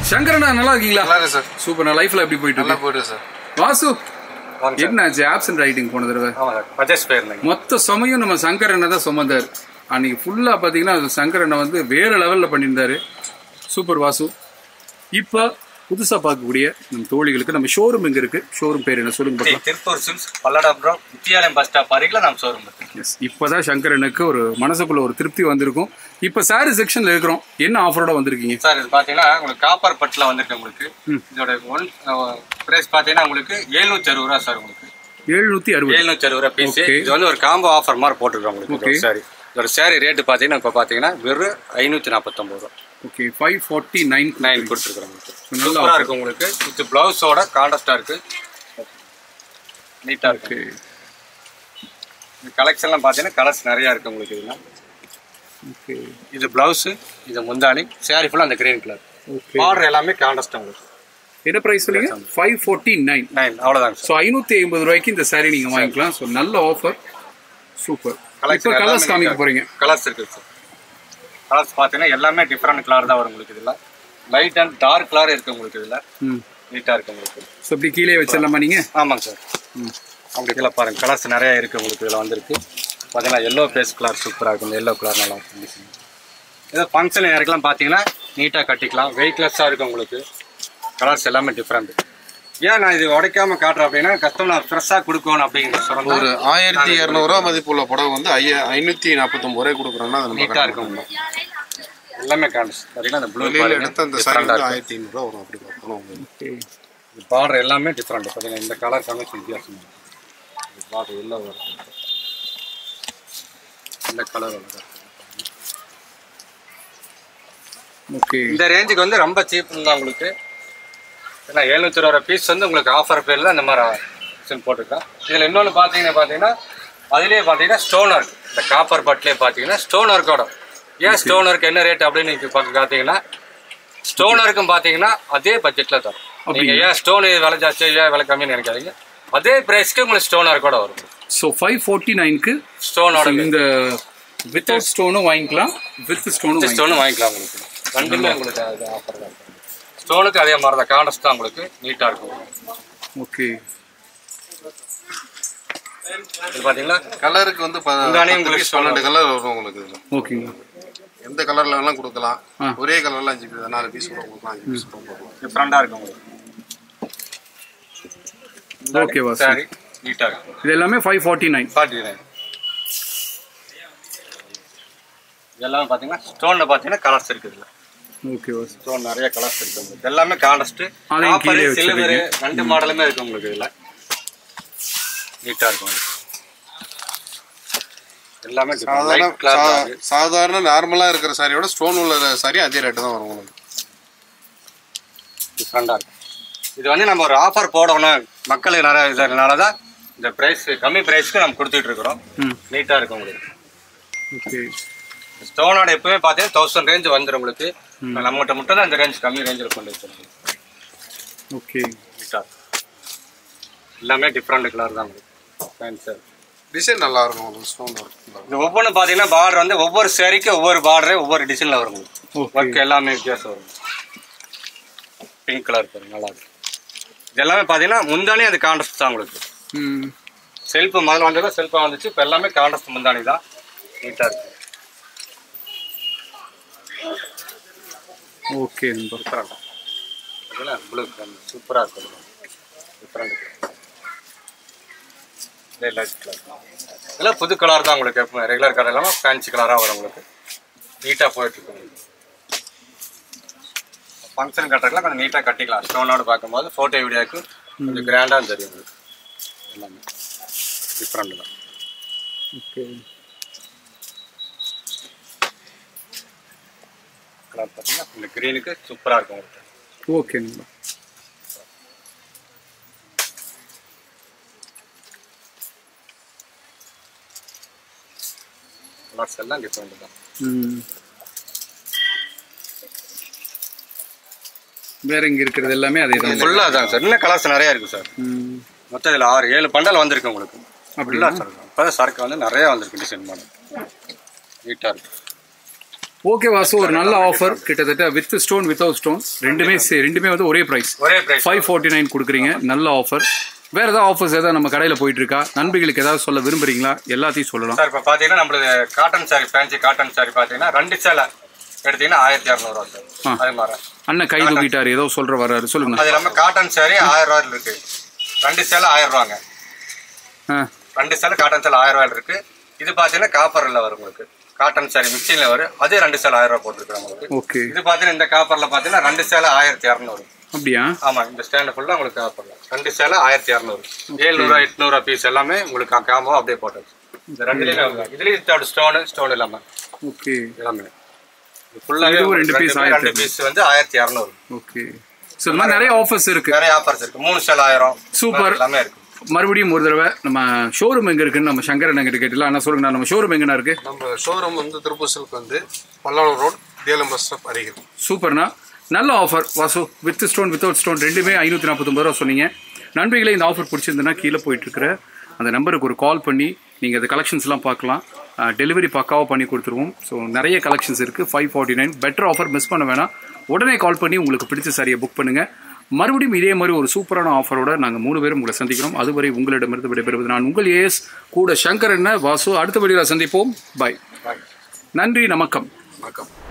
சங்கரண்ணா நல்லா இருக்கீங்களா நல்லா இருக்கு சார் சூப்பர் நான் லைஃப்ல எப்படி போயிட்டு நல்லா இருக்கு போயிட்டு சார் வாசு வாங்க சார் என்னாச்சு ஆப்சன்ட் ரைட்டிங் போன தடவை ஆமாம் சார் பஜாஜ் போயிருந்தேங்க மொத்த சுமையும் நம்ம சங்கர் அண்ணன் தான் சுமந்தார் அன்னைக்கு ஃபுல்லா பாத்தீங்கன்னா அது சங்கர் அண்ணன் வந்து வேற லெவல்ல பண்ணியிருந்தாரு சூப்பர் வாசு இப்போ புதுசா பார்க்கக்கூடிய நம்ம தோழிகளுக்கு நம்ம ஷோரூம் எங்க இருக்கு ஷோரூம் பேர் என்ன சொல்லுங்க பார்க்கலாம் திருப்பூர் சிம்ஸ் பல்லடாபுரம் வித்தியாலயம் பஸ் ஸ்டாப் அருகில் நம்ம ஷோரூம் இருக்கு எஸ் இப்போதான் சங்கரனுக்கு ஒரு மனசுக்குள்ள ஒரு திருப்தி வந்திருக்கும் இப்போ சாரி செக்ஷன்ல இருக்கிறோம் என்ன ஆஃபரோட வந்திருக்கீங்க சார் இது பார்த்தீங்கன்னா உங்களுக்கு காப்பர் பட்டில் வந்திருக்கு உங்களுக்கு இதோட ஒன் ப்ரைஸ் பார்த்தீங்கன்னா உங்களுக்கு எழுநூத்தி அறுபது ரூபா சார் உங்களுக்கு எழுநூத்தி அறுபது எழுநூத்தி அறுபது ரூபா பீஸ் Okay. இது வந்து ஒரு காம்போ ஆஃபர் மாதிரி போட்டுருக்கோம் உங்களுக்கு Okay. சாரி இதோட சாரி ரேட்டு பார்த்தீங்கன்னா இப்போ பார்த்தீங்கன்னா வெறும் ஐநூற்றி நாற்பத்தொம்பது ரூபா okay five forty nine nine கொடுத்துருக்குறோம் உங்களுக்கு நல்ல சூப்பராக இருக்கு உங்களுக்கு வித் ப்ளவுஸோட கான்ட்ராஸ்டாக இருக்கு நீட்டாக இருக்கு ஓகே இந்த கலெக்ஷன்லாம் பார்த்தீங்கன்னா கலர்ஸ் நிறையா இருக்கு உங்களுக்கு இதெல்லாம் ஓகே இது பிளவுஸ் இது முந்தானி சாரி ஃபுல்லாக அந்த கிரீன் கலர் ஓகே ஆர்டர் எல்லாமே கான்ட்ராஸ்ட் உங்களுக்கு என்ன ப்ரைஸ் சொல்லுங்க ஃபைவ் ஃபார்ட்டி நைன் நைன் அவ்வளோதாங்க ஸோ ஐநூத்தி ஐம்பது ரூபாய்க்கு இந்த saree நீங்க வாங்கிக்கலாம் ஸோ நல்ல ஆஃபர் சூப்பர் இப்போ கலர்ஸ் காமிக்க போறீங்க கலர்ஸ் இருக்குது சார் கலர்ஸ் பார்த்தீங்கன்னா எல்லாமே டிஃப்ரெண்ட் கலர் தான் வரும் உங்களுக்கு இதில் லைட் அண்ட் டார்க் கலர் இருக்கு உங்களுக்கு இதில் ம் நீட்டாக இருக்கு உங்களுக்கு ஸோ இப்படி கீழே வச்சிடலாமா நீங்க ஆமாங்க சார் அப்படி கீழே பாருங்க கலர்ஸ் நிறைய இருக்கு உங்களுக்கு இதில் வந்திருக்கு பார்த்தீங்கன்னா எல்லோ பேஸ் கலர் சூப்பராக இருக்கும் இந்த எல்லோ கலர் நல்லா இருக்கும் டிசைன் ஏதோ ஃபங்க்ஷன் யாருக்கெல்லாம் பார்த்தீங்கன்னா நீட்டாக கட்டிக்கலாம் வெயிட்லெஸ்ஸாக இருக்கும் உங்களுக்கு கலர்ஸ் எல்லாமே டிஃப்ரெண்ட் ஏன் நான் இது உடைக்காம காட்டுறேன் அப்படின்னா கஸ்டமர் ஃப்ரெஷ்ஷாக கொடுக்கணும் அப்படிங்கிற ஒரு சொல்லுங்க ஆயிரத்தி இரநூறுவா மதிப்புள்ள புடவை வந்து ஐயா ஐநூத்தி நாற்பத்தொம்பது ரூபாய் கொடுக்குறோம்னா அது நம்ம நீட்டாக இருக்கும் உங்களுக்கு. எல்லாமே கான்ஸ் பார்த்தீங்கன்னா அந்த ப்ளூ வெளியில எடுத்த அந்த சாரி வந்து ஆயிரத்தி ஐநூறுரூவா வரும் அப்படி பார்க்கணும் உங்களுக்கு. பார்டர் எல்லாமே டிஃப்ரெண்ட் பார்த்தீங்கன்னா இந்த கலர் காமிச்சு வித்தியாசம் பார்டர் எல்லோ வரும் இந்த கலர் வரும் ஓகே இந்த ரேஞ்சுக்கு வந்து ரொம்ப சீப் தான் உங்களுக்கு ஏன்னா எழுநூத்தி ரூபா பீஸ் வந்து உங்களுக்கு ஆஃபர் பேரில் இந்த மாதிரி ஆப்ஷன் போட்டிருக்கேன் இதில் இன்னொன்று பார்த்தீங்கன்னா பார்த்தீங்கன்னா அதுலேயே பார்த்தீங்கன்னா ஸ்டோன் ஒர்க் இந்த காப்பர் பட்லேயே பார்த்தீங்கன்னா ஸ்டோன் ஒர்க்கோட ஏன் ஸ்டோன் ஒர்க் என்ன ரேட் அப்படின்னு நீங்கள் பார்க்க பார்த்தீங்கன்னா ஸ்டோன் ஒர்க்கும் பார்த்தீங்கன்னா அதே பட்ஜெட்டில் தரும் நீங்கள் ஏன் ஸ்டோன் விலை ஜாஸ்தி ஏன் விலை கம்மின்னு நினைக்காதீங்க அதே ப்ரைஸ்க்கு உங்களுக்கு ஸ்டோன் ஒர்க்கோட வரும் ஸோ ஃபைவ் ஃபார்ட்டி நைனுக்கு ஸ்டோனோட இந்த வித்தவுட் ஸ்டோனும் வாங்கிக்கலாம் வித் ஸ்டோனும் ஸ்டோனும் வாங்கிக்கலாம் உங்களுக்கு ரெண்டுமே உங்களுக்கு அது ஆஃபர் தான் ஸ்டோனுக்கு அதே மாதிரி தான் காண்டஸ் தான் உங்களுக்கு நீட்டாக இருக்கும் ஓகே இது பார்த்தீங்களா கலருக்கு வந்து ப- முந்தானி பத்து உங்களுக்கு piece பன்னெண்டு கலர் வரும் உங்களுக்கு இதுல ஓகேங்க எந்த கலர்ல வேணாலும் கொடுக்கலாம் ஆ. ஒரே கலர்ல அஞ்சு பீஸ் நாலு பீஸ் கூட கொடுக்கலாம் அஞ்சு பீஸ் கூட கொடுக்கலாம் டிஃப்ரெண்டாக இருக்கும் உங்களுக்கு ஓகே வாசு சாரி நீட்டாக இருக்கும் இது எல்லாமே five forty nine forty nine இதெல்லாம் பார்த்தீங்கன்னா ஸ்டோனில் பார்த்தீங்கன்னா கலர்ஸ் இருக்குது இதில் ஓகே வாசு ஸ்டோன் நிறைய கலர்ஸ் இருக்கு உங்களுக்கு எல்லாமே காண்டஸ்ட் அதையும் காப்பர் கீழே சில்வர் வச்சிருக்கீங்க. ரெண்டு மாடலுமே இருக்கு உங்களுக்கு இதில் நீட்டாக இருக்கும் உங்களுக்கு எல்லாமே சாதாரண லைட் கிளாத் சா- சாதாரண நார்மலா இருக்கிற சாரியோட ஸ்டோன் உள்ள சாரி அதே ரேட்டு தான் வரும் உங்களுக்கு டிஃப்ரெண்டாக இருக்கும் இது வந்து நம்ம ஒரு ஆஃபர் போடணும் மக்களுக்கு நிறைய இதனால தான் இந்த ப்ரைஸ் கம்மி ப்ரைஸ்க்கு நம்ம கொடுத்துட்டு இருக்கிறோம் ம் நீட்டாக இருக்கும் உங்களுக்கு ஓகே ஸ்டோனோட எப்பவுமே பார்த்தீங்கன்னா தௌசண்ட் ரேஞ்ச் வந்துடும் உங்களுக்கு நம்மகிட்ட மட்டும் தான் இந்த ரேஞ்ச் கம்மி ரேஞ்சில் கொண்டு வச்சிருக்கோம் ஓகே நீட்டாக எல்லாமே டிஃப்ரெண்ட் கலர் தான் உங்களுக்கு ஃபேன் சார் டிசைன் நல்லா இருக்கும் உங்களுக்கு ஸ்டோன் ஒர்க் இது ஒவ்வொன்றும் பார்த்தீங்கன்னா பார்டர் வந்து ஒவ்வொரு சேரீக்கு ஒவ்வொரு பார்டரே ஒவ்வொரு டிசைனில் வரும் உங்களுக்கு ஓகே ஒர்க் எல்லாமே வித்தியாசம் வரும் பிங்க் கலர் பாருங்க நல்லா இருக்கு இது எல்லாமே பார்த்தீங்கன்னா முந்தானே அது கான்ட்ராஸ்ட் தான் உங்களுக்கு ம் செல்ஃபு முதல்ல வந்தது செல்ஃபாக வந்துச்சு இப்போ எல்லாமே கான்ட்ராஸ்ட் முந்தானி தான் நீட்டாக இருக்கு ஓகே நண்பர் டிஃப்ரெண்டாக இதெல்லாம் ப்ளூ சூப்பராக இருக்கும் டிஃப்ரெண்ட் லைட் கலர் இதெல்லாம் புது கலர் தான் உங்களுக்கு எப்போ ரெகுலர் கலர் இல்லாமல் ஃபேன்சி கலராக வரும் உங்களுக்கு நீட்டாக போயிட்டுருக்கு உங்களுக்கு ஃபங்க்ஷன் கட்டுறதுலாம் கொஞ்சம் நீட்டாக கட்டிக்கலாம் ஸ்டோனோட பார்க்கும்போது ஃபோட்டோ வீடியோக்கு கொஞ்சம் கிராண்டாக தெரியும் உங்களுக்கு எல்லாமே டிஃப்ரெண்ட் தான் ஓகே கலர் பார்த்தீங்கன்னா இந்த க்ரீனுக்கு சூப்பராக இருக்கும் உங்களுக்கு ஓகே நண்பர் கலர்ஸ் எல்லாம் டிஃப்ரெண்ட் தான் ம் வேற இங்க இருக்கிறது எல்லாமே அதே தான் ஃபுல்லாக தான் சார் இன்னும் கலர்ஸ் நிறையா இருக்குது சார் ம் மொத்தம் இதில் ஆறு ஏழு பண்டல் வந்திருக்கு உங்களுக்கு அப்படியா? ஃபுல்லாக சார் இப்போ தான் சரக்கு வந்து நிறையா வந்திருக்கு டிசைன் மாடல் நீட்டாக இருக்கு ஓகே வாசு ஒரு நல்ல ஆஃபர் கிட்டத்தட்ட வித் ஸ்டோன் வித்தவுட் ஸ்டோன் ரெண்டுமே சே- ரெண்டுமே வந்து ஒரே பிரைஸ் ஒரே பிரைஸ் ஃபைவ் ஃபார்ட்டி நைன் கொடுக்குறீங்க நல்ல ஆஃபர் வேற ஏதாவது ஆஃபர்ஸ் ஏதாவது நம்ம கடையில போயிட்டு இருக்கா நண்பர்களுக்கு ஏதாவது சொல்ல விரும்புறீங்களா எல்லாத்தையும் சொல்லலாம் சார் இப்போ பார்த்தீங்கன்னா நம்மளுக்கு cotton saree fancy cotton saree பார்த்தீங்கன்னா ரெண்டு சேலை எடுத்தீங்கன்னா ஆயிரத்தி இரநூறுவா சார் அது மாதிரி அண்ணன் கை தூக்கிட்டாரு ஏதோ சொல்ற வர்றாரு சொல்லுங்க அது இல்லாமல் காட்டன் சாரி ஆயிரம் ரூபாயில் இருக்கு ரெண்டு சேலை ஆயிரம் ரூபாங்க ஆ, ரெண்டு சேலை காட்டன் சேலை ஆயிரம் ரூபாயில் இருக்கு இது பார்த்தீங்கன்னா காப்பரில் வரும் உங்களுக்கு காட்டன் சாரி மிக்சியில் வரும் அதே ரெண்டு சேலை ஆயிரம் ரூபாய் போட்டுருக்கோம் உங்களுக்கு ஓகே இது பார்த்தீங்கன்னா இந்த காப்பரில் பார்த்தீங்கன்னா ரெண்டு சேலை ஆயிரத்தி இரநூறு அப்படியா ஆமா இந்த ஸ்டாண்ட் ஃபுல்லா உங்களுக்கு காப்பர்ல ரெண்டு சேலை ஆயிரத்தி இரநூறு ஏழ்நூறுவா எட்நூறுவா பீஸ் எல்லாமே உங்களுக்கு காமோ அப்படியே போட்டது இந்த ரெண்டுலயும் இதுலயும் ஸ்டோனு ஸ்டோன் இல்லாம ஓகே எல்லாமே ஃபுல்லாவே இதுவும் ரெண்டு piece ரெண்டு ஆயிரத்தி பீஸ் வந்து ஆயிரத்தி இரநூறு ஓகே ஸோ இந்த மாதிரி நிறைய ஆஃபர்ஸ் இருக்கு நிறைய ஆஃபர்ஸ் இருக்கு மூணு சேலை ஆயிரம் Super. எல்லாமே இருக்கு மறுபடியும் ஒரு தடவை நம்ம ஷோரூம் எங்க இருக்குன்னு நம்ம சங்கரன் கிட்ட கேட்டலாம் அண்ணா சொல்லுங்க நம்ம ஷோரூம் எங்கண்ணா இருக்கு நம்ம ஷோரூம் வந்து திருப்பூர் சில்க் வந்து பல்லாவரம் ரோட் தேலம் பஸ் ஸ்டாப் அருகில் சூப்பர்ண்ணா நல்ல ஆஃபர் வாசு வித் ஸ்டோன் வித்தவுட் ஸ்டோன் ரெண்டுமே ஐநூற்றி நாற்பத்தொம்பது ரூபா சொன்னீங்க நண்பர்களே இந்த ஆஃபர் பிடிச்சிருந்ததுன்னா கீழே போயிட்டு இருக்கிற அந்த நம்பருக்கு ஒரு கால் பண்ணி நீங்கள் அந்த கலெக்ஷன்ஸ்லாம் பார்க்கலாம் டெலிவரி பக்காவாக பண்ணி கொடுத்துருவோம் ஸோ நிறைய கலெக்ஷன்ஸ் இருக்குது five forty nine better offer miss பண்ண வேணாம் உடனே கால் பண்ணி உங்களுக்கு பிடிச்ச சாரியை புக் பண்ணுங்கள் மறுபடியும் இதே மாதிரி ஒரு சூப்பரான ஆஃபரோட நாங்கள் மூணு பேரும் உங்களை சந்திக்கிறோம் அதுவரை உங்களிடமிருந்து விடைபெறுவது நான் உங்கள் ஏஎஸ் கூட சங்கர் என்ன வாசு அடுத்த வீடியோவில் சந்திப்போம் பாய் நன்றி நமக்கம் வணக்கம்